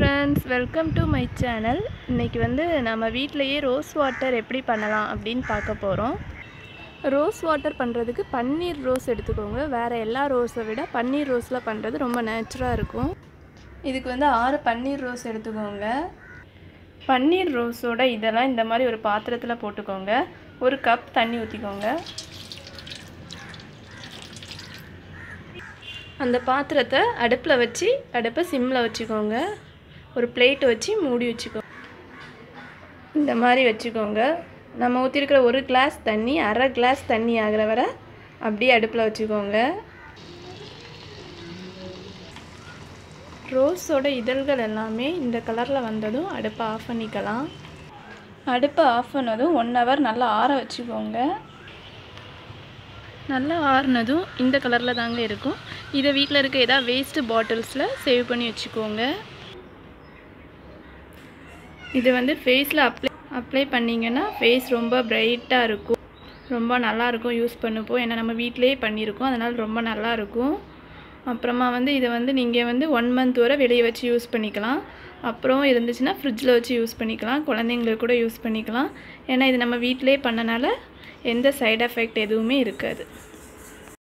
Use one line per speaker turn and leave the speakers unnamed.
friends welcome to my channel இன்றைக்கி வந்து நம்ம வீட்டிலையே ரோஸ் வாட்டர் எப்படி பண்ணலாம் அப்படின்னு பார்க்க போகிறோம் ரோஸ் வாட்டர் பண்ணுறதுக்கு பன்னீர் ரோஸ் எடுத்துக்கோங்க வேறு எல்லா ரோஸை விட பன்னீர் ரோஸில் பண்ணுறது ரொம்ப நேச்சுராக இருக்கும் இதுக்கு வந்து ஆறு பன்னீர் ரோஸ் எடுத்துக்கோங்க பன்னீர் ரோஸோட இதெல்லாம் இந்த மாதிரி ஒரு பாத்திரத்தில் போட்டுக்கோங்க ஒரு கப் தண்ணி ஊற்றிக்கோங்க அந்த பாத்திரத்தை அடுப்பில் வச்சு அடுப்பை சிம்மில் வச்சுக்கோங்க ஒரு பிளேட் வச்சு மூடி வச்சுக்கோங்க இந்த மாதிரி வச்சுக்கோங்க நம்ம ஊற்றிருக்கிற ஒரு கிளாஸ் தண்ணி அரை கிளாஸ் தண்ணி ஆகிற வரை அப்படியே அடுப்பில் வச்சுக்கோங்க ரோஸோட இதழ்கள் எல்லாமே இந்த கலரில் வந்ததும் அடுப்பை ஆஃப் பண்ணிக்கலாம் அடுப்பை ஆஃப் பண்ணதும் ஒன் ஹவர் நல்லா ஆற வச்சுக்கோங்க நல்லா ஆறுனதும் இந்த கலரில் தாங்க இருக்கும் இதை வீட்டில் இருக்க ஏதாவது வேஸ்ட்டு பாட்டில்ஸில் சேவ் பண்ணி வச்சுக்கோங்க இது வந்து ஃபேஸில் அப்ளை அப்ளை பண்ணிங்கன்னா ஃபேஸ் ரொம்ப பிரைட்டாக இருக்கும் ரொம்ப நல்லாயிருக்கும் யூஸ் பண்ணப்போ ஏன்னா நம்ம வீட்டிலேயே பண்ணியிருக்கோம் அதனால் ரொம்ப நல்லாயிருக்கும் அப்புறமா வந்து இதை வந்து நீங்கள் வந்து ஒன் மந்த் வரை வெளியே வச்சு யூஸ் பண்ணிக்கலாம் அப்புறம் இருந்துச்சுன்னா ஃப்ரிட்ஜில் வச்சு யூஸ் பண்ணிக்கலாம் குழந்தைங்களுக்கு கூட யூஸ் பண்ணிக்கலாம் ஏன்னா இது நம்ம வீட்டிலே பண்ணனால எந்த சைடு எஃபெக்ட் எதுவுமே இருக்காது